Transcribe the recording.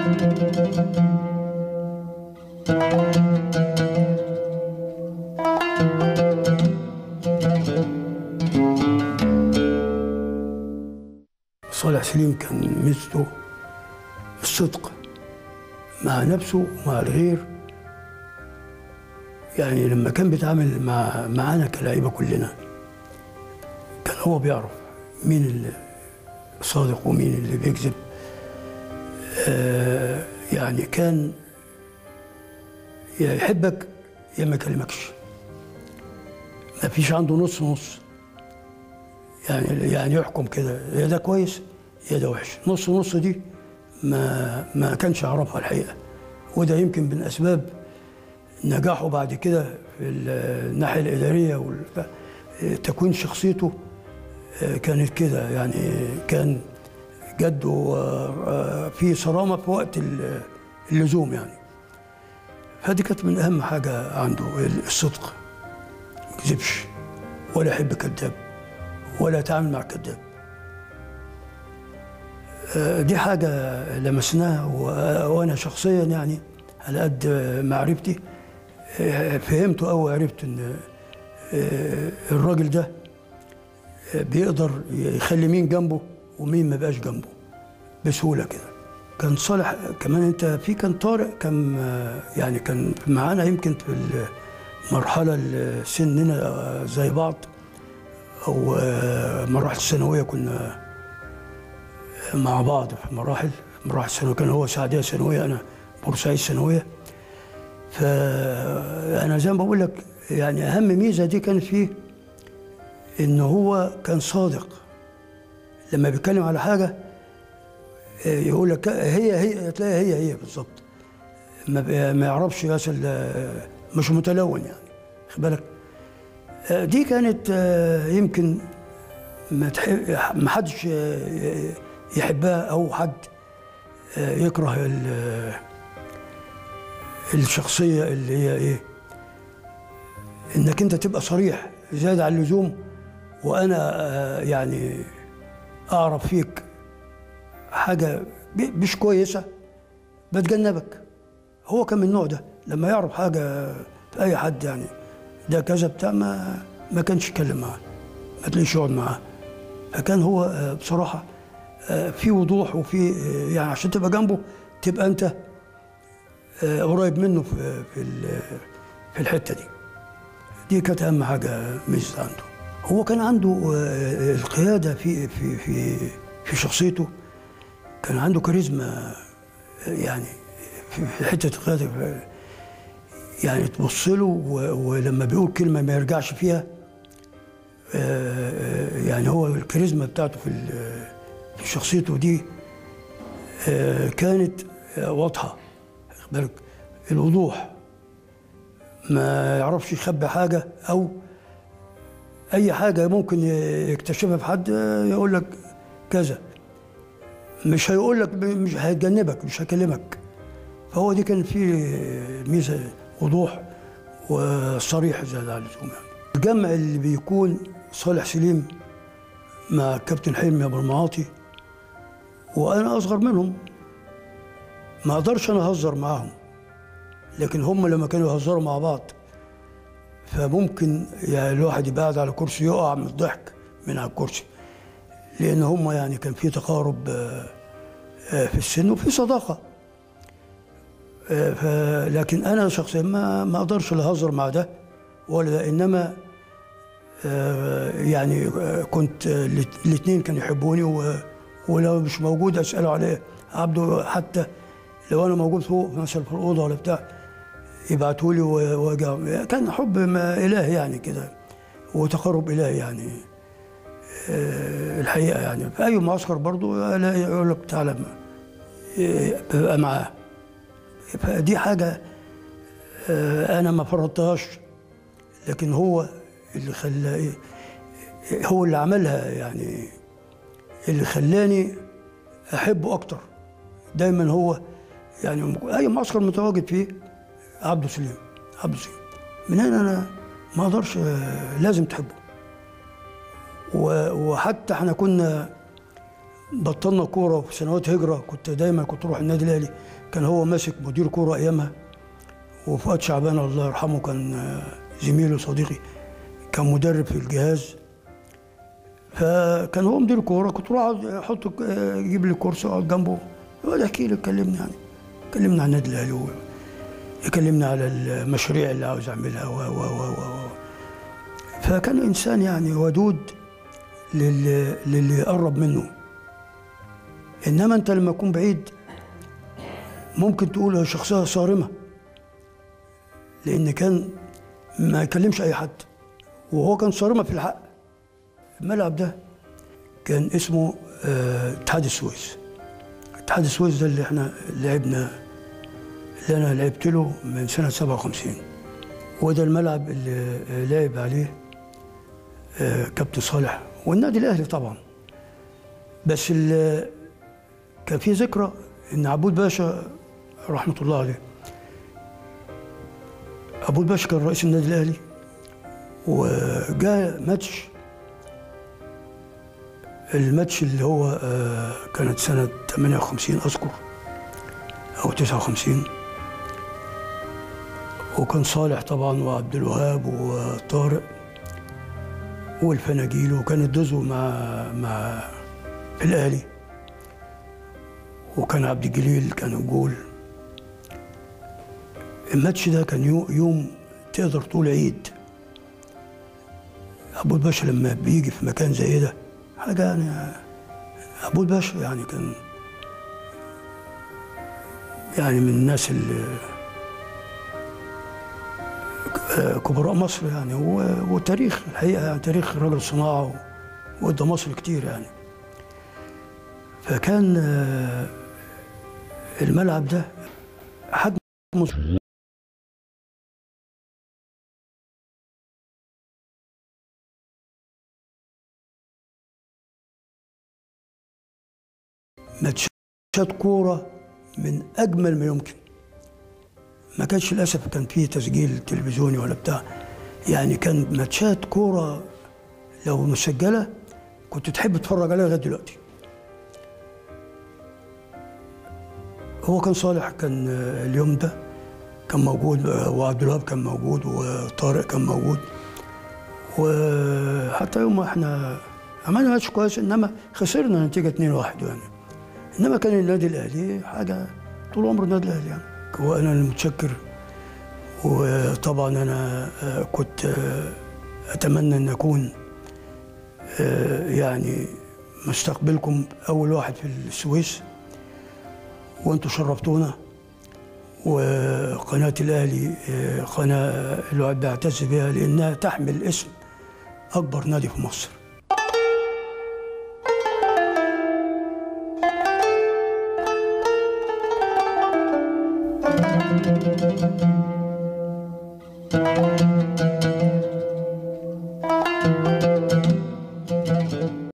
صالح سليم كان ميزته الصدق مع نفسه ومع الغير يعني لما كان بيتعامل مع معانا كلاعيبه كلنا كان هو بيعرف مين اللي صادق ومين اللي بيكذب آه يعني كان يا يحبك يا ما يكلمكش ما فيش عنده نص نص يعني يعني يحكم كده يا ده كويس يا ده وحش نص نص دي ما ما كانش يعرفها الحقيقه وده يمكن من اسباب نجاحه بعد كده في الناحيه الاداريه وتكوين شخصيته آه، كانت كده يعني كان جد في صرامه في وقت ال- اللزوم يعني فدي كانت من اهم حاجه عنده الصدق ما يكذبش ولا يحب كذاب ولا يتعامل مع كذاب آه، دي حاجة لمسناها و- وأنا شخصيا يعني على قد معرفتي آه، فهمت أو عرفت إن آه، الراجل ده آه، بيقدر يخلي مين جنبه ومين ما بقاش جنبه بسهولة كده كان صالح كمان انت في كان طارق كان آه، يعني كان معانا يمكن في المرحلة اللي سننا آه، زي بعض او آه، مراحل الثانويه كنا مع بعض في مراحل مراحل الثانويه كان هو سعديه ثانويه انا بورسعيد ثانويه فانا زي ما بقول لك يعني اهم ميزه دي كانت فيه ان هو كان صادق لما بيتكلم على حاجه آه، يقول لك هي هي تلاقيها هي هي بالظبط ما بي- ما يعرفش مثلا آه، مش متلون يعني خد بالك آه، دي كانت آه، يمكن ما تح- ما حدش آه، يحبها او حد آه، يكره ال- الشخصيه اللي هي ايه انك انت تبقى صريح زياده عن اللزوم وانا آه، يعني اعرف فيك حاجه ب- مش كويسه بتجنبك هو كان من النوع ده لما يعرف حاجه في اي حد يعني ده كذا بتاع ما ما كانش يتكلم معاه ما تلاقيش يقعد معاه فكان هو آه، بصراحه آه، في وضوح وفي آه، يعني عشان تبقى جنبه تبقى انت آه، قريب منه في في ال- في الحته دي دي كانت اهم حاجه ميزه عنده هو كان عنده آه، القياده في في في في شخصيته كان عنده كاريزما آه، يعني في في حته القياده يعني تبص له و- ولما بيقول كلمه ما يرجعش فيها آه، آه، يعني هو الكاريزما بتاعته في ال- في شخصيته دي آه، كانت آه، واضحه واخد بالك الوضوح ما يعرفش يخبي حاجه او اي حاجه ممكن يكتشفها في حد آه، يقول لك كذا مش هيقول لك مش هيتجنبك مش هيكلمك فهو دي كان فيه ميزه وضوح وصريح زياده عن اللزوم يعني. الجمع اللي بيكون صالح سليم مع كابتن حلمي ابو المعاطي وانا اصغر منهم ما اقدرش انا اهزر معاهم لكن هم لما كانوا يهزروا مع بعض فممكن يعني الواحد يبقى قاعد على كرسي يقع من الضحك من على الكرسي لان هم يعني كان في تقارب آه، آه، في السن وفي صداقه آه، ف- لكن انا شخصيا ما ما اقدرش لا اهزر مع ده ولا ده انما آه، يعني آه، كنت الاثنين كانوا يحبوني و- ولو مش موجود اساله عليه عبده حتى لو انا موجود فوق مثلا في الاوضه ولا بتاع يبعتوا لي واجي كان حب ما الهي يعني كده وتقرب الهي يعني آه، الحقيقه يعني في اي معسكر برضه الاقي يقول لك تعالى آه، ببقى معاه فدي حاجه آه، انا ما فرضتهاش لكن هو اللي خلى إيه هو اللي عملها يعني اللي خلاني احبه اكتر دايما هو يعني اي معسكر متواجد فيه عبده سليم عبده سليم من هنا انا ما اقدرش آه، لازم تحبه و- وحتى احنا كنا بطلنا كوره في سنوات هجره كنت دايما كنت اروح النادي الاهلي كان هو ماسك مدير كوره ايامها وفؤاد شعبان الله يرحمه كان آه، زميلي وصديقي كان مدرب في الجهاز فكان هو مدير كوره كنت اروح أقعد احط آه، يجيب لي كرسي اقعد جنبه يقعد يحكي لي يكلمني يعني يكلمني عن النادي الاهلي و- يكلمني على المشاريع اللي عاوز اعملها و و و و فكان انسان يعني ودود للي, للي يقرب منه انما انت لما تكون بعيد ممكن تقول هي شخصيه صارمه لان كان ما يكلمش اي حد وهو كان صارمه في الحق الملعب ده كان اسمه آه، اتحاد السويس اتحاد السويس ده اللي احنا لعبنا اللي انا لعبت له من سنه 57 وده الملعب اللي آه، لعب عليه آه، كابتن صالح والنادي الاهلي طبعا بس ال- كان في ذكرى ان عبود باشا رحمه الله عليه عبود باشا كان رئيس النادي الاهلي وجاء ماتش الماتش اللي هو آه، كانت سنة 58 أذكر أو 59 وكان صالح طبعا وعبد الوهاب وطارق والفناجيل وكان الدزو مع مع الأهلي وكان عبد الجليل كان الجول الماتش ده كان يو- يوم تقدر تقول عيد أبو الباشا لما بيجي في مكان زي ده حاجة يعني أبو الباشا يعني كان يعني من الناس اللي كبراء مصر يعني و- وتاريخ الحقيقة يعني تاريخ راجل صناعة وادى مصر كتير يعني فكان آه، الملعب ده حجمه ماتشات كورة من أجمل ما يمكن ما كانش للأسف كان فيه تسجيل تلفزيوني ولا بتاع يعني كان ماتشات كورة لو مسجلة كنت تحب تتفرج عليها لغاية دلوقتي هو كان صالح كان آه، اليوم ده كان موجود آه، وعبد الوهاب كان موجود وطارق كان موجود وحتى يوم ما احنا عملنا ماتش كويس انما خسرنا نتيجه 2-1 يعني انما كان النادي الاهلي حاجه طول عمره النادي الاهلي يعني وانا المتشكر وطبعا انا آه، كنت آه، اتمنى ان اكون آه، يعني مستقبلكم اول واحد في السويس وانتم شرفتونا وقناة الأهلي آه، قناة الواحد بيعتز بها لأنها تحمل اسم أكبر نادي في مصر